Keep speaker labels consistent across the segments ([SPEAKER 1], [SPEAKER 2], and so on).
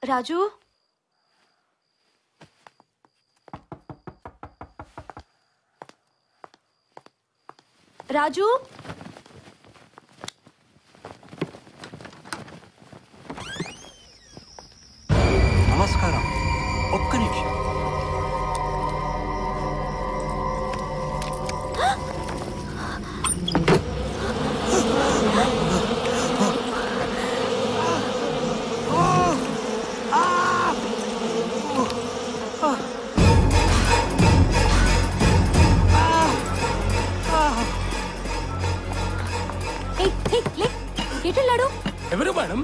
[SPEAKER 1] రాజు రాజు
[SPEAKER 2] నమస్కారం ఒక్క నిమిషం
[SPEAKER 1] ఏయ్, ఏయ్, లే ఎటెళ్ళాడు
[SPEAKER 3] ఎవరు మేడం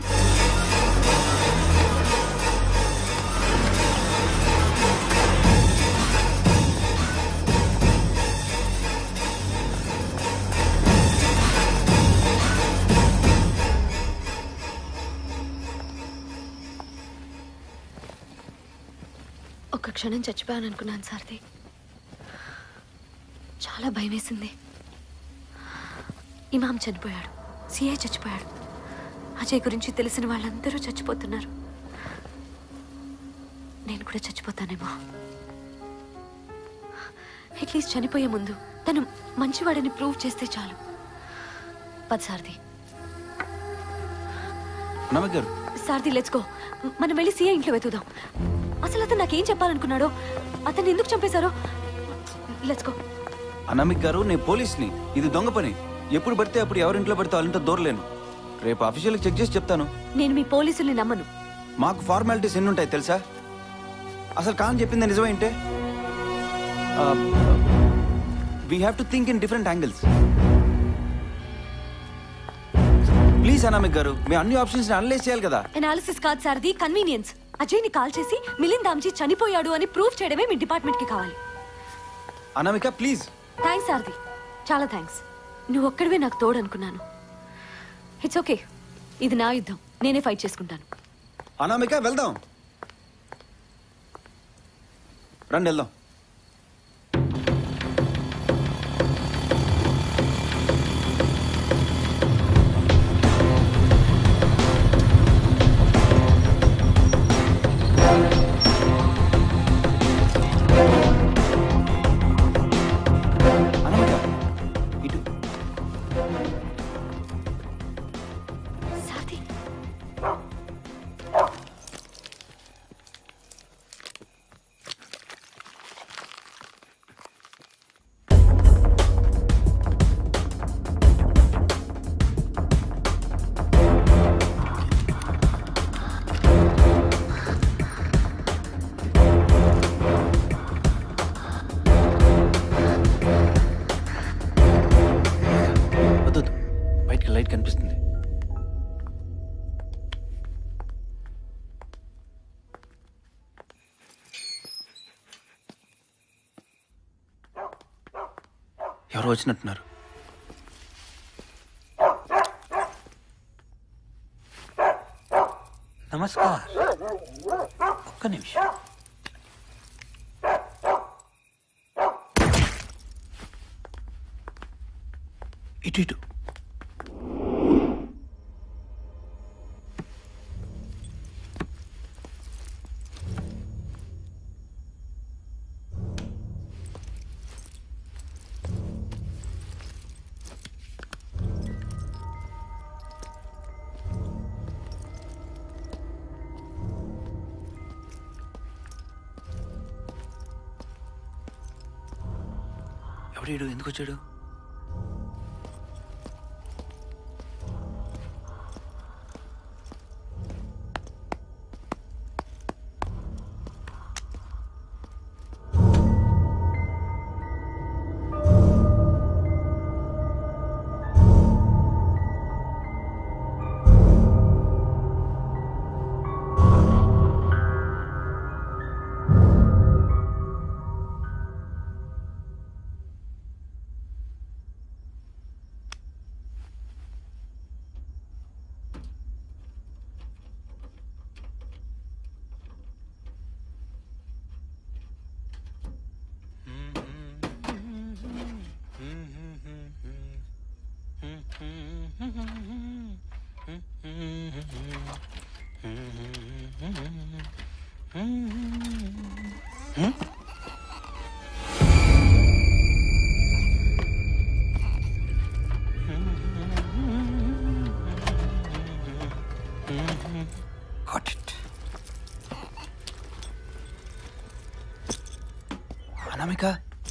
[SPEAKER 1] ఒక్క క్షణం చచ్చిపోయాను అనుకున్నాను సారథి చాలా భయం వేసింది ఇమాం చనిపోయాడు సిఐ చచ్చిపోయాడు అజయ్ గురించి తెలిసిన వాళ్ళందరూ చచ్చిపోతున్నారు నేను కూడా చచ్చిపోతానేమో అట్లీస్ట్ చనిపోయే ముందు తను మంచివాడని ప్రూవ్ చేస్తే చాలు పది సారథి
[SPEAKER 2] నమ్మక్ గారు
[SPEAKER 1] సారథి లెట్స్ గో మనం వెళ్ళి సీఏ ఇంట్లో వెతుకుదాం అసలు అతను నాకేం చెప్పాలనుకున్నాడో అతన్ని ఎందుకు చంపేశారో లెట్స్ గో
[SPEAKER 2] అనామిక్ గారు నేను పోలీస్ని ఇది దొంగ పని ఎప్పుడు పడితే అప్పుడు ఎవరింట్లో పడితే వాళ్ళంతా దూరలేను రేపు అఫీషియల్కి చెక్ చేసి చెప్తాను
[SPEAKER 1] నేను మీ పోలీసుల్ని నమ్మను
[SPEAKER 2] మాకు ఫార్మాలిటీస్ ఎన్ని ఉంటాయి తెలుసా అసలు కాన్ చెప్పింది నిజమేంటే we have to think in different angles please Anamik గారు మేము అన్ని ఆప్షన్స్ అనలైజ్ చేయాలి కదా
[SPEAKER 1] ఎనాలిసిస్ కాదు సారది కన్వీనియన్స్ అజయ్ ని కాల్ చేసి మిలింద్ దామ్జీ చనిపోయాడు అని ప్రూవ్ చేయడమే మీ డిపార్ట్మెంట్ కి కావాలి
[SPEAKER 2] అనామిక ప్లీజ్
[SPEAKER 1] థ్యాంక్స్ సారది చాలా థ్యాంక్స్ నువ్వు ఒక్కడివే నాకు తోడు అనుకున్నాను ఇట్స్ ఓకే ఇది నా యుద్ధం నేనే ఫైట్ చేసుకుంటాను
[SPEAKER 2] అనామిక వెళ్దాం రండి వెళ్దాం అనామిక ఇటు
[SPEAKER 1] సారథి
[SPEAKER 2] వద్దు వద్దు. బయటికి లైట్ కనిపిస్తుంది ఎవరో వచ్చినట్టున్నారు
[SPEAKER 3] నమస్కార్ ఒక్క నిమిషం
[SPEAKER 2] ఇటు ఇటు ఎవడీడు ఎందుకు వచ్చాడు అనామిక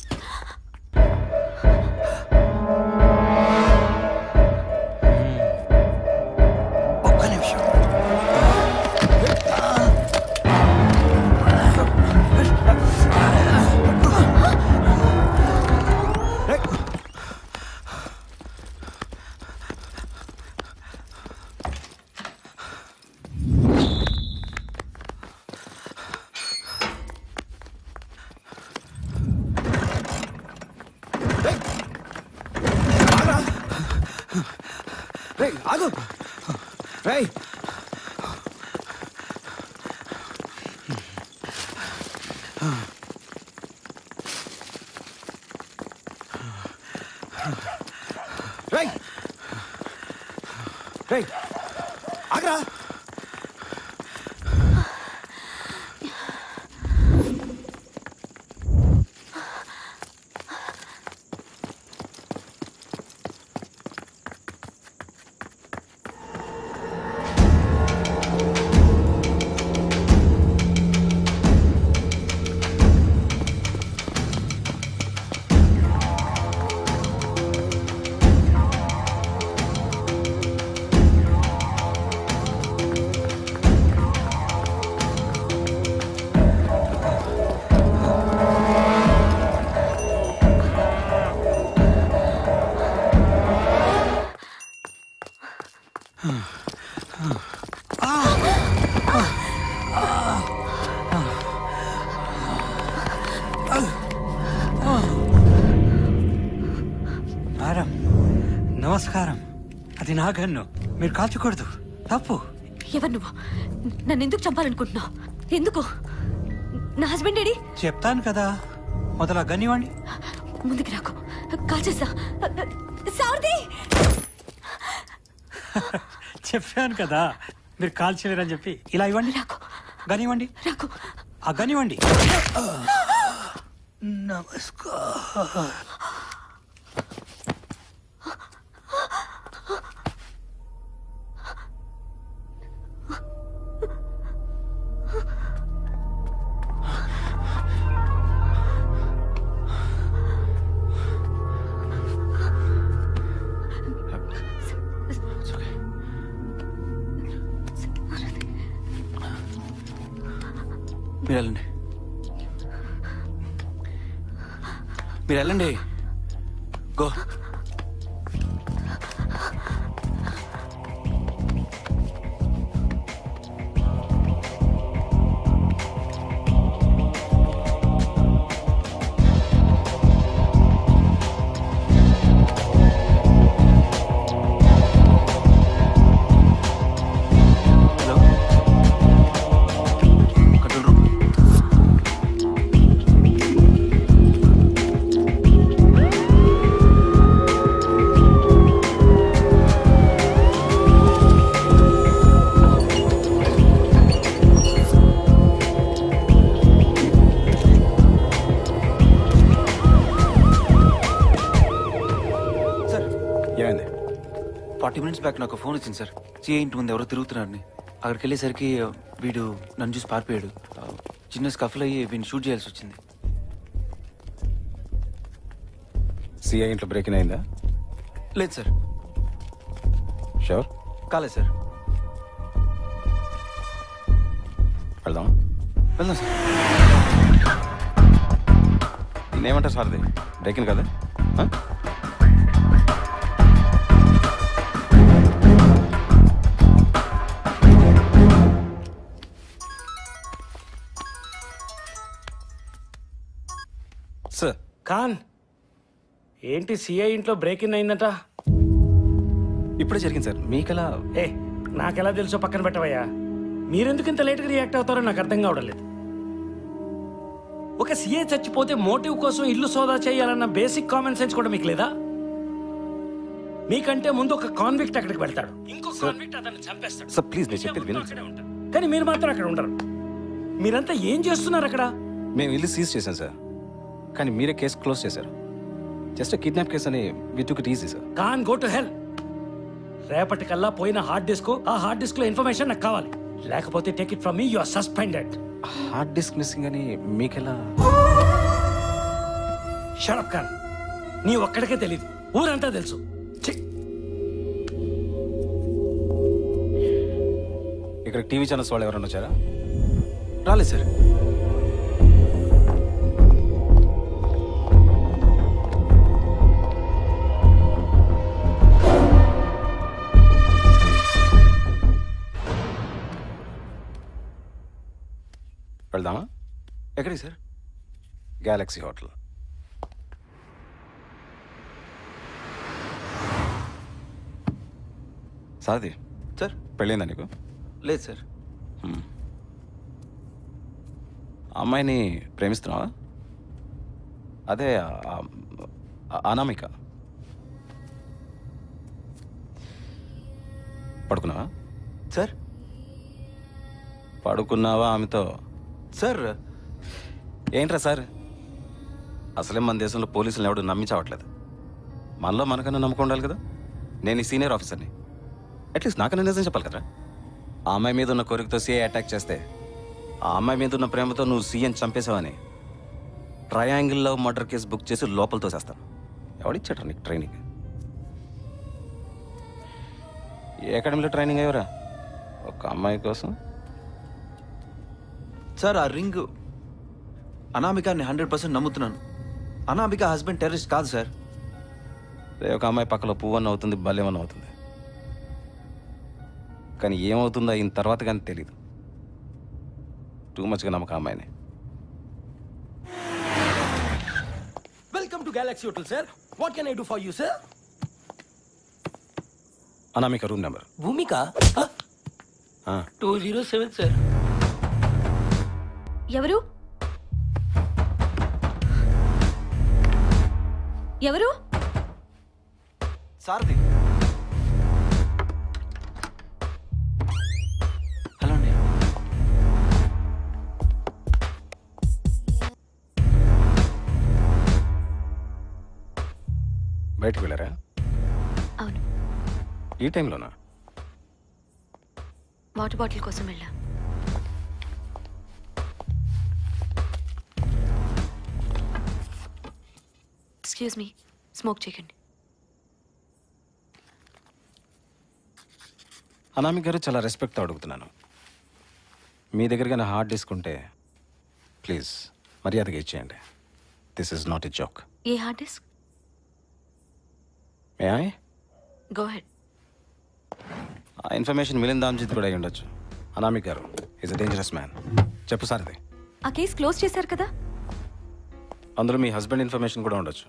[SPEAKER 3] ఒక్క నిమిషం
[SPEAKER 2] రేయ్ ఆగు రేయ్ రేయ్ రేయ్ ఆగరా
[SPEAKER 3] మేడం నమస్కారం అది నా గన్ను మీరు కాల్చకూడదు తప్పు
[SPEAKER 1] ఎవరు నువ్వు నన్ను ఎందుకు చంపాలనుకుంటున్నావు ఎందుకు నా హస్బెండ్ ఏడి
[SPEAKER 3] చెప్తాను కదా మొదల గన్నివ్వండి
[SPEAKER 1] ముందుకు రాకు కాల్చేస్తా సారథి
[SPEAKER 3] చెప్పాను కదా మీరు కాల్చలేరని చెప్పి ఇలా ఇవ్వండి
[SPEAKER 1] రాకు
[SPEAKER 3] గనివ్వండి
[SPEAKER 1] రాకు
[SPEAKER 3] ఆ గనివ్వండి నమస్కారం
[SPEAKER 2] మీరు వెళ్ళండి మీరు వెళ్ళండి go hello control room sir
[SPEAKER 4] ఏమైంది
[SPEAKER 2] ఫార్టీ మినిట్స్ బ్యాక్ నాకు ఫోన్ వచ్చింది సార్ సిఐ ఇంటి ముందు ఎవరో తిరుగుతున్నారని అక్కడికి వెళ్ళేసరికి ఆ, వీడు నన్ను చూసి పారిపోయాడు ఆ, చిన్న స్కఫల్ అయ్యి వీడిని షూట్ చేయాల్సి వచ్చింది
[SPEAKER 4] సిఐ ఇంట్లో బ్రేకింగ్ అయిందా
[SPEAKER 2] లేదు సార్
[SPEAKER 4] షూర్
[SPEAKER 2] కాలేదు సార్
[SPEAKER 4] వెళ్దాం
[SPEAKER 2] వెళ్దాం సార్
[SPEAKER 4] నేనేమంటారు సార్ది బ్రేకింగ్ కదా ఆ? సార్
[SPEAKER 5] ఖాన్ ఏంటి సిఐ ఇంట్లో బ్రేక్ ఇన్ అయిందట
[SPEAKER 4] ఇప్పుడే జరిగింది సార్ మీకెలా
[SPEAKER 5] ఏ నాకెలా తెలుసో పక్కన పెట్టవయ్యా మీరెందుకు ఇంత లేట్గా రియాక్ట్ అవుతారో నాకు అర్థం కావడం లేదు ఒక సీఏ చచ్చిపోతే మోటివ్ కోసం ఇల్లు సోదా చేయాలన్న బేసిక్ కామన్ సెన్స్ కూడా మీకు లేదా మీకంటే ముందు ఒక కాన్విక్ట్ అక్కడికి వెళ్తాడు ఇంకో కాన్విక్ట్ అతన్ని చంపేస్తాడు
[SPEAKER 4] సార్ ప్లీజ్ నేను
[SPEAKER 5] మీరే
[SPEAKER 4] చెప్పేది
[SPEAKER 5] మొత్తం
[SPEAKER 4] వినండి
[SPEAKER 5] అక్కడే ఉంటారు. కానీ మీరు మాత్రం అక్కడ ఉండరు మీరంతా ఏం చేస్తున్నారు అక్కడ
[SPEAKER 4] మేము ఇల్లు సీజ్ చేశాం సార్ కానీ మీరే కేసు క్లోజ్ చేశారు జస్ట్ కిడ్నాప్ కేసు అని we took it easy sir
[SPEAKER 5] Khan go to hell రేపటికల్లా పోయిన హార్డ్ డిస్క్ ఆ హార్డ్ డిస్క్ లో ఇన్ఫర్మేషన్ నాకు కావాలి లేకపోతే take it from me you are suspended
[SPEAKER 4] hard disk missing అని మీకెలా
[SPEAKER 5] షడప్ కార్ నీ ఒక్కడికే తెలియదు ఊరంతా తెలుసు ఛీ!
[SPEAKER 4] ఇక్కడ టీవీ ఛానల్స్ వాళ్ళు ఎవరైనా వచ్చారా
[SPEAKER 2] రాలేదు సార్
[SPEAKER 4] వెళ్దామా
[SPEAKER 2] ఎక్కడికి సార్
[SPEAKER 4] గ్యాలక్సీ హోటల్ సాది
[SPEAKER 2] సార్
[SPEAKER 4] పెళ్ళైందా నీకు
[SPEAKER 2] లేదు సార్
[SPEAKER 4] ఆ అమ్మాయిని ప్రేమిస్తున్నావా అదే ఆ- ఆ- అనామిక పడుకున్నావా
[SPEAKER 2] సార్
[SPEAKER 4] పడుకున్నావా ఆమెతో
[SPEAKER 2] సార్
[SPEAKER 4] ఏంట్రా సార్ అసలే మన దేశంలో పోలీసులు ఎవడు నమ్మించవట్లేదు మనలో మనకన్నా నమ్మకం ఉండాలి కదా నేను ఈ సీనియర్ ఆఫీసర్ని అట్లీస్ట్ నాకన్నా నిజం చెప్పాలి కదరా ఆ అమ్మాయి మీద ఉన్న కోరికతో సీఐ అటాక్ చేస్తే ఆ అమ్మాయి మీద ఉన్న ప్రేమతో నువ్వు సీఎం చంపేశావని ట్రయాంగిల్లో మర్డర్ కేసు బుక్ చేసి లోపల తోసేస్తాను ఎవడిచ్చాడు నీకు ట్రైనింగ్ ఏ అకాడమీలో ట్రైనింగ్ అయ్యవరా ఒక అమ్మాయి కోసం
[SPEAKER 2] సార్ ఆ రింగ్ అనామికాని హండ్రెడ్ పర్సెంట్ నమ్ముతున్నాను అనామిక హస్బెండ్ టెర్రరిస్ట్ కాదు సార్
[SPEAKER 4] రే ఒక అమ్మాయి పక్కలో పువ్వన్న అవుతుంది బల్యమన్న అవుతుంది కానీ ఏమవుతుందో అయిన తర్వాత కానీ తెలియదు టూ మచ్గా నమ్మకం ఆ అమ్మాయిని
[SPEAKER 5] welcome to galaxy hotel sir what can I do for you sir
[SPEAKER 4] Anamika room number
[SPEAKER 5] Bhoomika
[SPEAKER 4] ఆ,
[SPEAKER 5] టూ జీరో సెవెన్ సార్
[SPEAKER 1] ఎవరు ఎవరు
[SPEAKER 2] సారథి హలో అండి
[SPEAKER 4] బయటికి వెళ్ళారా
[SPEAKER 1] అవును
[SPEAKER 4] ఈ టైంలోనా
[SPEAKER 1] వాటర్ బాటిల్ కోసం వెళ్ళా ఎక్స్క్యూజ్ మీ స్మోక్ చేయకండి
[SPEAKER 4] అనామిక గారు చాలా రెస్పెక్ట్తో అడుగుతున్నాను మీ దగ్గర నా హార్డ్ డిస్క్ ఉంటే ప్లీజ్ మర్యాదగా ఇచ్చేయండి this is not a joke
[SPEAKER 1] ఏ hard disk
[SPEAKER 4] may I
[SPEAKER 1] go head
[SPEAKER 4] ఆ ఇన్ఫర్మేషన్ మిలింద్ దామ్జిత్ కూడా అయి ఉండొచ్చు అనామిక్ గారు ఈజ్ అ డేంజరస్ మ్యాన్ చెప్పు సారది
[SPEAKER 1] ఆ కేసు క్లోజ్ చేశారు కదా
[SPEAKER 4] అందులో మీ హస్బెండ్ ఇన్ఫర్మేషన్ కూడా ఉండొచ్చు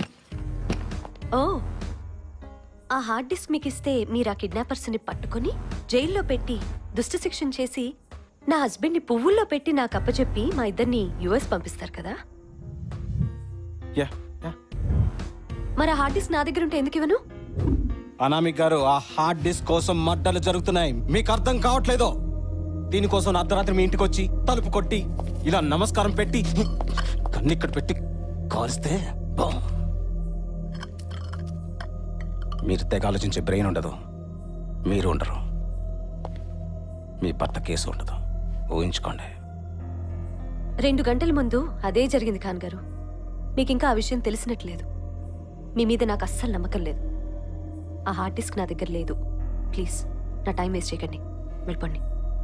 [SPEAKER 1] ఓ ఆ హార్డ్ డిస్క్ మీకు ఇస్తే మీరు ఆ కిడ్నాపర్స్ని పట్టుకొని జైల్లో పెట్టి దుష్ట శిక్షణ చేసి నా హస్బెండ్ని పువ్వుల్లో పెట్టి నాకు అప్పచెప్పి మా ఇద్దరిని యుఎస్ పంపిస్తారు కదా
[SPEAKER 4] యా యా
[SPEAKER 1] మరి ఆ హార్డ్ డిస్క్ నా దగ్గర ఉంటే ఎందుకు ఇవ్వను
[SPEAKER 4] అనామిక్ గారు ఆ హార్డ్ డిస్క్ కోసం మడ్డలు జరుగుతున్నాయి మీకు అర్థం కావట్లేదో దీనికోసం నా అర్ధరాత్రి మీ ఇంటికి వచ్చి తలుపు కొట్టి ఇలా నమస్కారం పెట్టి కన్నిక్కడ పెట్టి కాల్స్తే బామ్. మీరు తెగ ఆలోచించే బ్రెయిన్ ఉండదు మీరు ఉండరు మీ భర్త కేసు ఉండదు ఊహించుకోండి
[SPEAKER 1] రెండు గంటల ముందు అదే జరిగింది ఖాన్ గారు మీకు ఇంకా ఆ విషయం తెలిసినట్లేదు మీ మీద నాకు అస్సలు నమ్మకం లేదు ఆ హార్డ్ డిస్క్ నా దగ్గర లేదు ప్లీజ్ నా టైం వేస్ట్ చేయకండి వెళ్ళిపోండి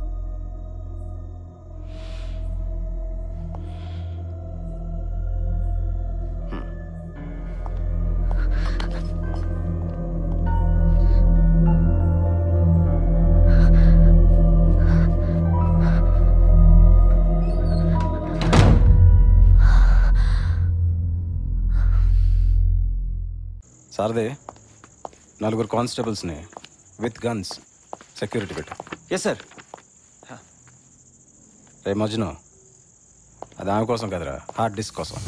[SPEAKER 4] సారదే నలుగురు కానిస్టేబుల్స్ని విత్ గన్స్ సెక్యూరిటీ పెట్టు
[SPEAKER 2] ఎస్ సార్
[SPEAKER 4] రే మజ్ను అది ఆమె కోసం కదరా హార్డ్ డిస్క్ కోసం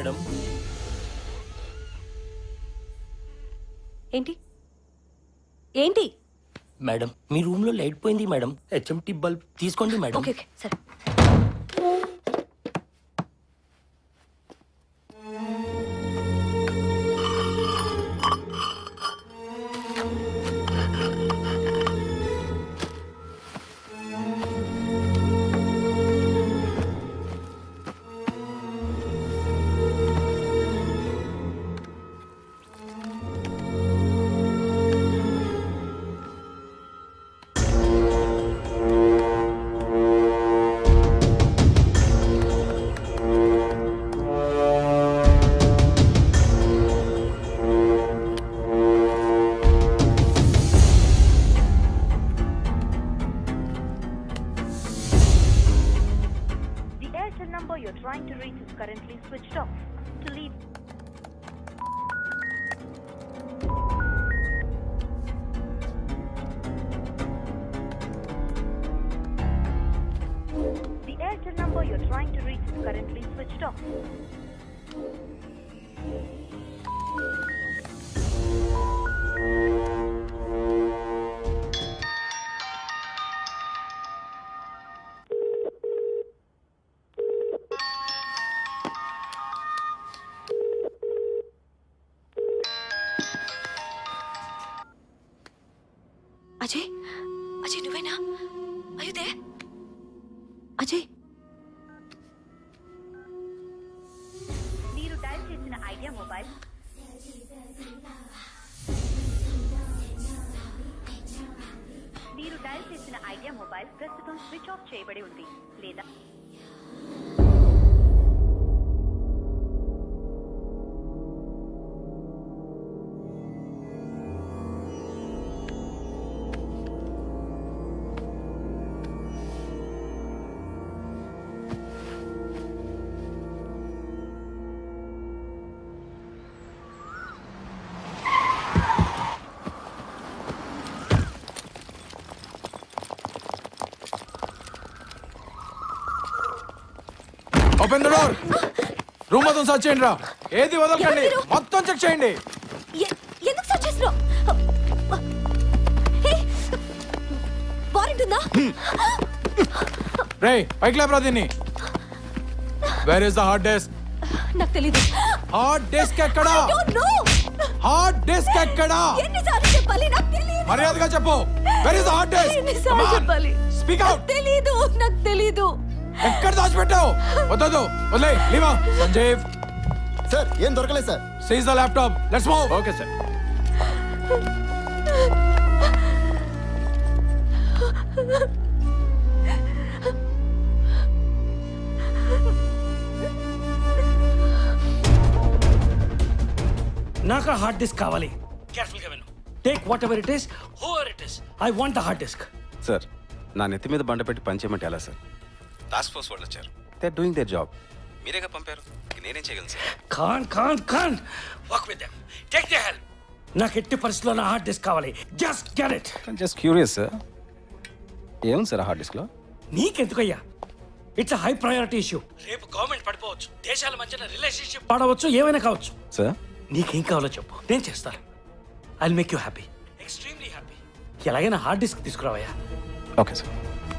[SPEAKER 5] మేడం
[SPEAKER 1] ఏంటి ఏంటి
[SPEAKER 5] మేడం మీ రూమ్ లో లైట్ పోయింది మేడం హెచ్ఎంటి బల్బ్ తీసుకోండి మేడం
[SPEAKER 1] ఓకే ఓకే సరే
[SPEAKER 6] The Airtel number you're trying to reach is currently switched off. To leave The Airtel number you're trying to reach is currently switched off.
[SPEAKER 1] Ajay Ajay నువ్వేనా అయ్యుదే అజయ్
[SPEAKER 6] మీరు dial చేసిన Idea mobile మీరు dial చేసిన Idea mobile ప్రస్తుతం switch off చేయబడి ఉంది లేదా
[SPEAKER 7] ఓపెన్ ద డోర్ రూమ్ మొత్తం సర్చ్ చేయండి రా ఏది వదలకండి
[SPEAKER 1] ఎవరు మీరు?
[SPEAKER 7] మొత్తం చెక్ చేయండి
[SPEAKER 1] ఎ- ఎందుకు సర్చ్ చేస్తున్నావు వారెంట్ ఉందా
[SPEAKER 7] రే పైకి లేపరా దీన్ని where is the hard disk
[SPEAKER 1] నాకు తెలీదు
[SPEAKER 7] హార్డ్ డిస్క్ ఎక్కడా
[SPEAKER 1] Don't know.
[SPEAKER 7] హార్డ్ డిస్క్ ఎక్కడా
[SPEAKER 1] ఎన్నిసార్లు చెప్పాలి నాకు తెలీదు
[SPEAKER 7] మర్యాదగా చెప్పు where is the hard disk
[SPEAKER 1] ఎన్నిసార్లు చెప్పాలి
[SPEAKER 7] స్పీక్
[SPEAKER 1] నాకు
[SPEAKER 7] అవుట్
[SPEAKER 1] తెలీదు నాకు తెలీదు
[SPEAKER 7] ఎక్కడ దాచిపెట్టావు వద్దదు వదిలే లీవా సంజీవ్
[SPEAKER 8] సార్ ఏం దొరకలేదు sir
[SPEAKER 7] seize the laptop let's move okay sir
[SPEAKER 5] నాకు హార్డ్ డిస్క్ కావాలి కేర్ఫుల్ గా విను take whatever it is however it is I want the hard disk
[SPEAKER 4] sir నా నెత్తి మీద బండ పెట్టి పనిచేయమంటే ఎలా సార్ టాస్క్ ఫోర్స్ వాళ్ళు వచ్చారు దే డూయింగ్ దేర్ జాబ్ మీరేగా పంపారు ఇంక నేనేం చేయగలను sir
[SPEAKER 5] Khan Khan Khan work with them take the help నాకు ఎట్టి పరిస్థితుల్లో నా హార్డ్ డిస్క్ కావాలి just get it
[SPEAKER 4] just curious sir ఏముంది సార్ హార్డ్ డిస్క్లో
[SPEAKER 5] నీకెందుకయ్యా ఇట్స్ హై ప్రయారిటీ ఇష్యూ రేపు గవర్నమెంట్ పడిపోవచ్చు దేశాల మధ్యన రిలేషన్షిప్ పాడవచ్చు ఏమైనా కావచ్చు
[SPEAKER 4] సార్
[SPEAKER 5] నీకేం కావాలో చెప్పు నేను చేస్తాను I make you happy extremely happy ఎలాగైనా హార్డ్ డిస్క్ తీసుకురావయ్యా
[SPEAKER 4] okay sir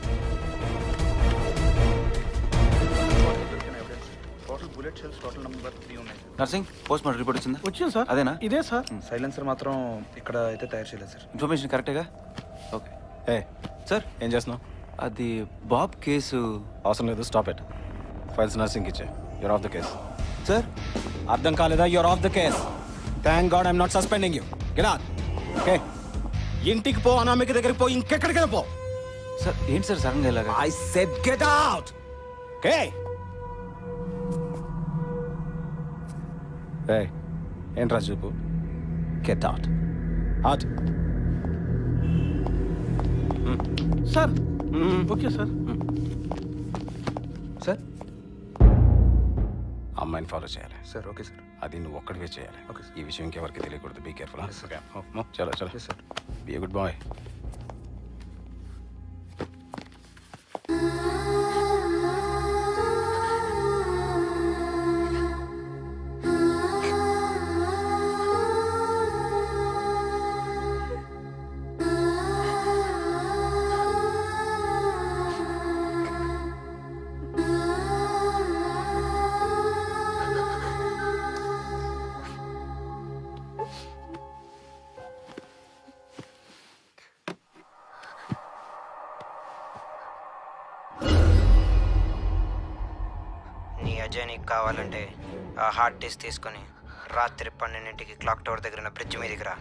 [SPEAKER 2] Narsing post mortem report వచ్చిందా
[SPEAKER 3] వచ్చింది సార్
[SPEAKER 2] అదేనా
[SPEAKER 3] ఇదే సార్
[SPEAKER 9] సైలెన్సర్ మాత్రం ఇక్కడ అయితే తయారు చేయలేదు సార్
[SPEAKER 2] ఇన్ఫర్మేషన్ కరెక్టేగా ఓకే
[SPEAKER 4] ఏ
[SPEAKER 2] సార్
[SPEAKER 4] ఏం చేస్తున్నావు
[SPEAKER 2] అది బాబ్ కేసు
[SPEAKER 4] అవసరం లేదు స్టాప్ ఇట్ ఫైల్స్ నర్సింగ్ ఇచ్చే you're off the case
[SPEAKER 2] sir
[SPEAKER 4] అర్థం కాలేదా you're off the case thank God I'm not suspending you get okay ఇంటికి పో అనామిక దగ్గరికి పో ఇంకెక్కడికి పో
[SPEAKER 2] సార్ ఏంటి సార్ సడన్గా ఇలాగా
[SPEAKER 4] I said get out okay ఏ ఏంట్రా చూపు get out out
[SPEAKER 3] sir okay sir
[SPEAKER 2] sir
[SPEAKER 4] అమ్మాయిని ఫాలో చేయాలి
[SPEAKER 9] సార్ ఓకే సార్
[SPEAKER 4] అది నువ్వు ఒక్కడివే చేయాలి
[SPEAKER 9] Okay, sir.
[SPEAKER 4] ఈ విషయం ఇంకెవరికి తెలియకూడదు బీ కేర్ఫుల్
[SPEAKER 9] Yes, sir.
[SPEAKER 4] చలో చలో
[SPEAKER 9] Yes, sir.
[SPEAKER 4] Be good boy
[SPEAKER 10] Ajay నీకు కావాలంటే ఆ హార్డ్ డిస్క్ తీసుకొని రాత్రి పన్నెండింటికి క్లాక్ టవర్ దగ్గర ఉన్న బ్రిడ్జ్ మీదకి రా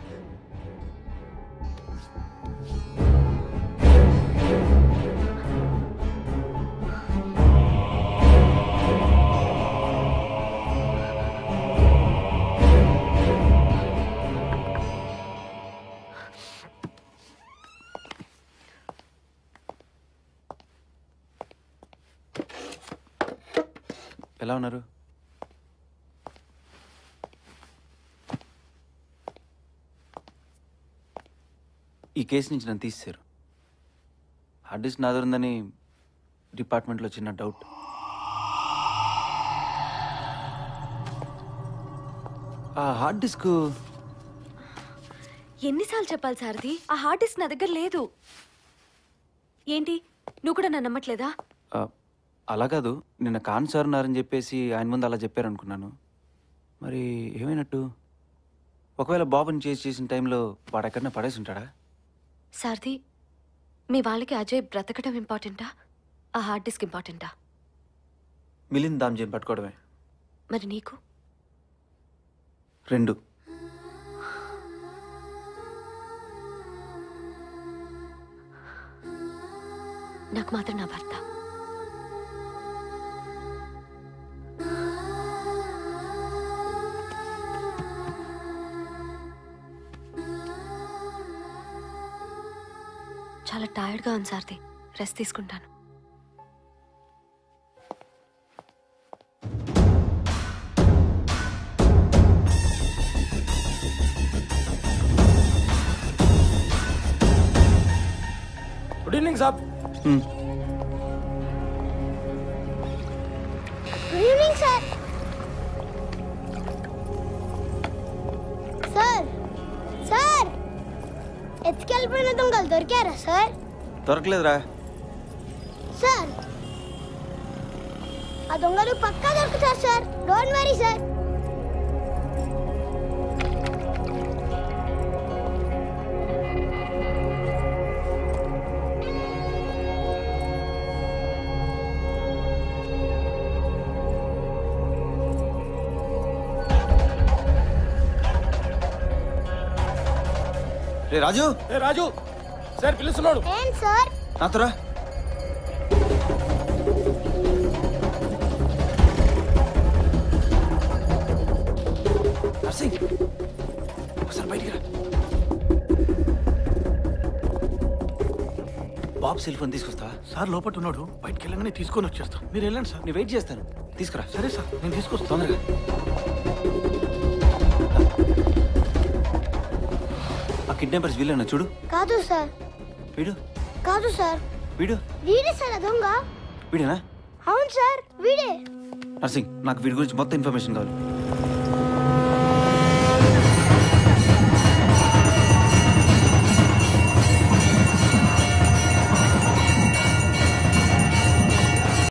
[SPEAKER 2] ఎలా ఉన్నారు ఈ కేసు నుంచి నన్ను తీసేశారు హార్డ్ డిస్క్ నా దగ్గర ఉందని డిపార్ట్మెంట్లో చిన్న డౌట్ ఆ హార్డ్ డిస్క్
[SPEAKER 1] ఎన్నిసార్లు చెప్పాలి సారథి ఆ హార్డ్ డిస్క్ నా దగ్గర లేదు ఏంటి నువ్వు కూడా నన్ను నమ్మట్లేదా
[SPEAKER 2] ఆ, అలా కాదు నిన్న కాన్ సార్ ఉన్నారని చెప్పేసి ఆయన ముందు అలా చెప్పారు అనుకున్నాను మరి ఏమైనట్టు ఒకవేళ బాబుని చేసి చేసిన టైంలో వాడు ఎక్కడన్నా పడేసి ఉంటాడా
[SPEAKER 1] సారథి మీ వాళ్ళకి అజయ్ బ్రతకడం ఇంపార్టెంటా ఆ హార్డ్ డిస్క్ ఇంపార్టెంటా
[SPEAKER 2] మిలింద్ దామ్ చేసి పట్టుకోవడమే
[SPEAKER 1] మరి నీకు
[SPEAKER 2] రెండు
[SPEAKER 1] నాకు మాత్రం నా భర్త చాలా టైర్డ్గా ఉంది సార్ది రెస్ట్ తీసుకుంటాను
[SPEAKER 5] గుడ్ ఈవినింగ్ సాబ్
[SPEAKER 2] హ్మ్.
[SPEAKER 11] Good evening sir sir sir ఎత్తుకెళ్ళిపోయిన దొంగలు దొరికారా సార్
[SPEAKER 2] దొరకలేదురా
[SPEAKER 11] సార్ ఆ దొంగలు పక్కా దొరుకుతారు సార్ డోంట్ వరీ సార్
[SPEAKER 2] రే రాజు
[SPEAKER 5] ఏ రాజు సార్ పిలుస్తున్నాడు
[SPEAKER 11] ఏం సార్
[SPEAKER 2] నాతోరా నర్సింగ్ ఒకసారి బయటికి రా బాబు సెల్ ఫోన్ తీసుకొస్తావా
[SPEAKER 3] సార్ లోపల ఉన్నాడు బయటికి వెళ్ళగానే తీసుకొని వచ్చేస్తాం మీరు వెళ్ళండి సార్
[SPEAKER 2] నేను వెయిట్ చేస్తాను తీసుకురా
[SPEAKER 3] సరే సార్ నేను తీసుకొస్తాను
[SPEAKER 2] తొందరగా ఆ కిడ్నాపర్స్ వీళ్ళన్నా చూడు
[SPEAKER 11] కాదు సార్
[SPEAKER 2] వీడు
[SPEAKER 11] కాదు సార్
[SPEAKER 2] వీడు
[SPEAKER 11] వీడే సార్ ఆ దొంగ
[SPEAKER 2] వీడేనా
[SPEAKER 11] అవును సార్ వీడే
[SPEAKER 2] నర్సింగ్ నాకు వీడి గురించి మొత్తం ఇన్ఫర్మేషన్ కావాలి